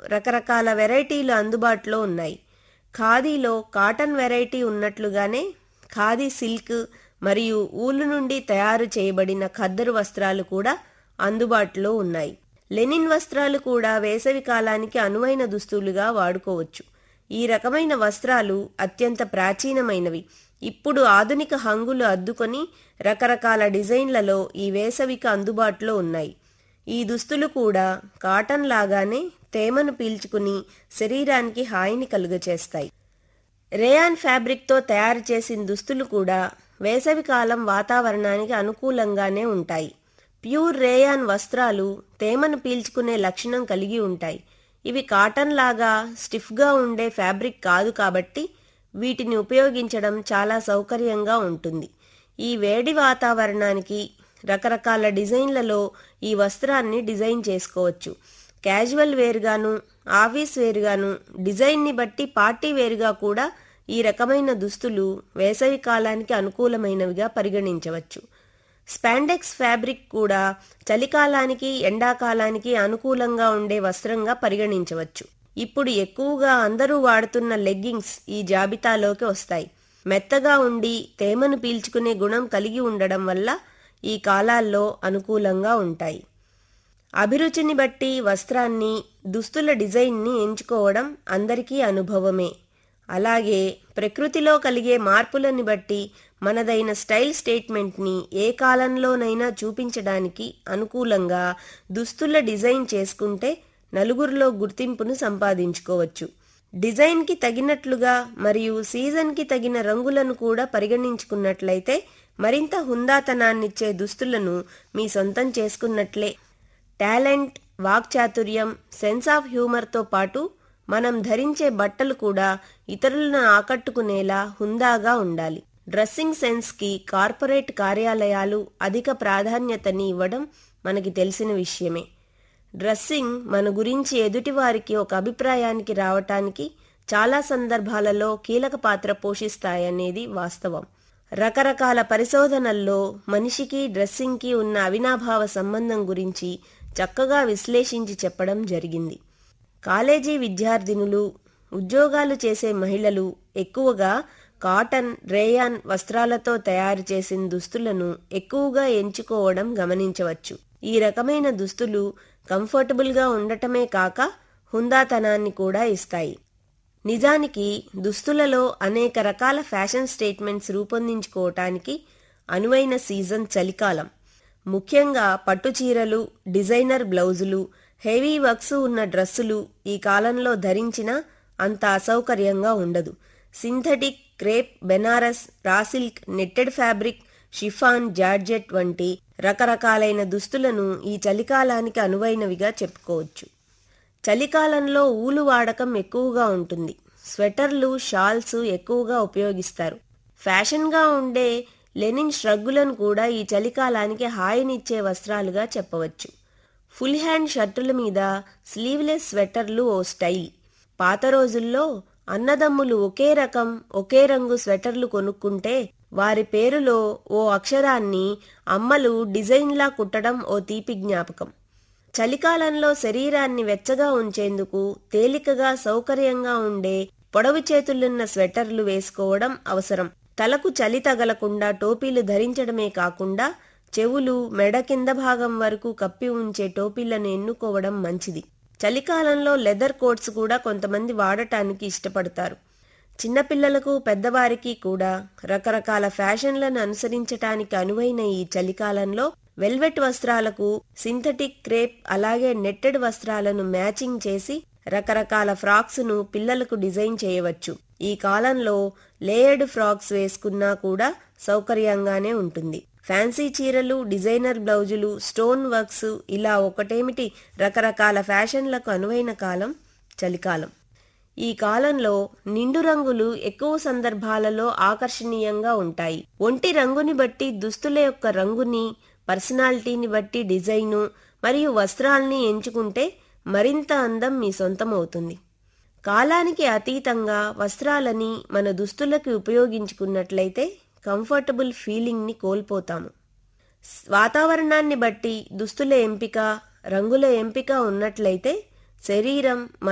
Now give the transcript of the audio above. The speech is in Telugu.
రకరకాల వెరైటీలు అందుబాటులో ఉన్నాయి ఖాదీలో కాటన్ వెరైటీ ఉన్నట్లుగానే ఖాదీ సిల్క్ మరియు ఊలు నుండి తయారు చేయబడిన ఖద్దరు వస్త్రాలు కూడా అందుబాటులో ఉన్నాయి లెనిన్ వస్త్రాలు కూడా వేసవి కాలానికి అనువైన దుస్తులుగా వాడుకోవచ్చు ఈ రకమైన వస్త్రాలు అత్యంత ప్రాచీనమైనవి ఇప్పుడు ఆధునిక హంగులు అద్దుకొని రకరకాల డిజైన్లలో ఈ వేసవికి అందుబాటులో ఉన్నాయి ఈ దుస్తులు కూడా కాటన్ లాగానే తేమను పీల్చుకుని శరీరానికి హాయిని కలుగచేస్తాయి రేయాన్ ఫ్యాబ్రిక్తో తయారు చేసిన దుస్తులు కూడా వేసవికాలం వాతావరణానికి అనుకూలంగానే ఉంటాయి ప్యూర్ రేయాన్ వస్త్రాలు తేమను పీల్చుకునే లక్షణం కలిగి ఉంటాయి ఇవి కాటన్ లాగా స్టిఫ్గా ఉండే ఫ్యాబ్రిక్ కాదు కాబట్టి వీటిని ఉపయోగించడం చాలా సౌకర్యంగా ఉంటుంది ఈ వేడి వాతావరణానికి రకరకాల డిజైన్లలో ఈ వస్త్రాన్ని డిజైన్ చేసుకోవచ్చు క్యాజువల్ వేర్గాను ఆఫీస్ వేర్గాను డిజైన్ని బట్టి పార్టీ వేర్గా కూడా ఈ రకమైన దుస్తులు వేసవి కాలానికి అనుకూలమైనవిగా పరిగణించవచ్చు స్పాండెక్స్ ఫ్యాబ్రిక్ కూడా చలికాలానికి ఎండాకాలానికి అనుకూలంగా ఉండే వస్త్రంగా పరిగణించవచ్చు ఇప్పుడు ఎక్కువగా అందరూ వాడుతున్న లెగ్గింగ్స్ ఈ జాబితాలోకి వస్తాయి మెత్తగా ఉండి తేమను పీల్చుకునే గుణం కలిగి ఉండడం వల్ల ఈ కాలాల్లో అనుకూలంగా ఉంటాయి అభిరుచిని బట్టి వస్త్రాన్ని దుస్తుల డిజైన్ని ఎంచుకోవడం అందరికీ అనుభవమే అలాగే ప్రకృతిలో కలిగే మార్పులని బట్టి మనదైన స్టైల్ స్టేట్మెంట్ని ఏ కాలంలోనైనా చూపించడానికి అనుకూలంగా దుస్తుల డిజైన్ చేసుకుంటే నలుగురిలో గుర్తింపును సంపాదించుకోవచ్చు డిజైన్కి తగినట్లుగా మరియు సీజన్కి తగిన రంగులను కూడా పరిగణించుకున్నట్లయితే మరింత హుందాతనాన్నిచ్చే దుస్తులను మీ సొంతం చేసుకున్నట్లే టాలెంట్ వాక్చాతుర్యం సెన్స్ ఆఫ్ హ్యూమర్తో పాటు మనం ధరించే బట్టలు కూడా ఇతరులను ఆకట్టుకునేలా హుందాగా ఉండాలి డ్రెస్సింగ్ సెన్స్కి కార్పొరేట్ కార్యాలయాలు అధిక ప్రాధాన్యతని ఇవ్వడం మనకి తెలిసిన విషయమే డ్రెస్సింగ్ మన గురించి ఎదుటివారికి ఒక అభిప్రాయానికి రావటానికి చాలా సందర్భాలలో కీలక పాత్ర పోషిస్తాయనేది వాస్తవం రకరకాల పరిశోధనల్లో మనిషికి డ్రెస్సింగ్కి ఉన్న అవినాభావ సంబంధం గురించి చక్కగా విశ్లేషించి చెప్పడం జరిగింది కాలేజీ విద్యార్థినులు ఉద్యోగాలు చేసే మహిళలు ఎక్కువగా కాటన్ రేయాన్ వస్త్రాలతో తయారు చేసిన దుస్తులను ఎక్కువగా ఎంచుకోవడం గమనించవచ్చు ఈ రకమైన దుస్తులు కంఫర్టబుల్గా ఉండటమే కాక హుందాతనాన్ని కూడా ఇస్తాయి నిజానికి దుస్తులలో అనేక రకాల ఫ్యాషన్ స్టేట్మెంట్స్ రూపొందించుకోవటానికి అనువైన సీజన్ చలికాలం ముఖ్యంగా పట్టుచీరలు డిజైనర్ బ్లౌజులు హెవీ వర్క్స్ ఉన్న డ్రెస్సులు ఈ కాలంలో ధరించినా అంత అసౌకర్యంగా ఉండదు synthetic crepe Banaras raw silk netted fabric chiffon georgette వంటి రకరకాలైన దుస్తులను ఈ చలికాలానికి అనువైనవిగా చెప్పుకోవచ్చు చలికాలంలో ఊలు వాడకం ఎక్కువగా ఉంటుంది స్వెటర్లు షాల్స్ ఎక్కువగా ఉపయోగిస్తారు ఫ్యాషన్గా ఉండే లెనిన్ ష్రగ్గులను కూడా ఈ చలికాలానికి హాయినిచ్చే వస్త్రాలుగా చెప్పవచ్చు ఫుల్ హ్యాండ్ షర్టుల మీద స్లీవ్లెస్ స్వెటర్లు ఓ స్టైల్ పాత రోజుల్లో అన్నదమ్ములు ఒకే రకం ఒకే రంగు స్వెటర్లు కొనుక్కుంటే వారి పేరులో ఓ అక్షరాన్ని అమ్మలు డిజైన్లా కుట్టడం ఓ తీపి జ్ఞాపకం చలికాలంలో శరీరాన్ని వెచ్చగా ఉంచేందుకు తేలికగా సౌకర్యంగా ఉండే పొడవు చేతులున్న స్వెటర్లు వేసుకోవడం అవసరం తలకు చలి తగలకుండా టోపీలు ధరించడమే కాకుండా చెవులు మెడ కింద భాగం వరకు కప్పి ఉంచే టోపీలను ఎన్నుకోవడం మంచిది చలికాలంలో లెదర్ కోట్స్ కూడా కొంతమంది వాడటానికి ఇష్టపడతారు చిన్నపిల్లలకు పెద్దవారికి కూడా రకరకాల ఫ్యాషన్లను అనుసరించటానికి అనువైన ఈ చలికాలంలో వెల్వెట్ వస్త్రాలకు సింథటిక్ క్రేప్ అలాగే నెట్టెడ్ వస్త్రాలను మ్యాచింగ్ చేసి రకరకాల ఫ్రాక్స్ ను పిల్లలకు డిజైన్ చేయవచ్చు ఈ కాలంలో లేయర్డ్ ఫ్రాక్స్ వేసుకున్నా కూడా సౌకర్యంగానే ఉంటుంది ఫ్యాన్సీ చీరలు డిజైనర్ బ్లౌజులు స్టోన్ వర్క్స్ ఇలా ఒకటేమిటి రకరకాల ఫ్యాషన్లకు అనువైన కాలం చలికాలం ఈ కాలంలో నిండు రంగులు ఎక్కువ సందర్భాలలో ఆకర్షణీయంగా ఉంటాయి ఒంటి రంగుని బట్టి దుస్తుల యొక్క రంగుని పర్సనాలిటీని బట్టి డిజైను మరియు వస్త్రాల్ని ఎంచుకుంటే మరింత అందం మీ సొంతమవుతుంది కాలానికి అతీతంగా వస్త్రాలని మన దుస్తులకి ఉపయోగించుకున్నట్లయితే కంఫర్టబుల్ ఫీలింగ్ని కోల్పోతాము వాతావరణాన్ని బట్టి దుస్తుల ఎంపిక రంగుల ఎంపిక ఉన్నట్లయితే శరీరం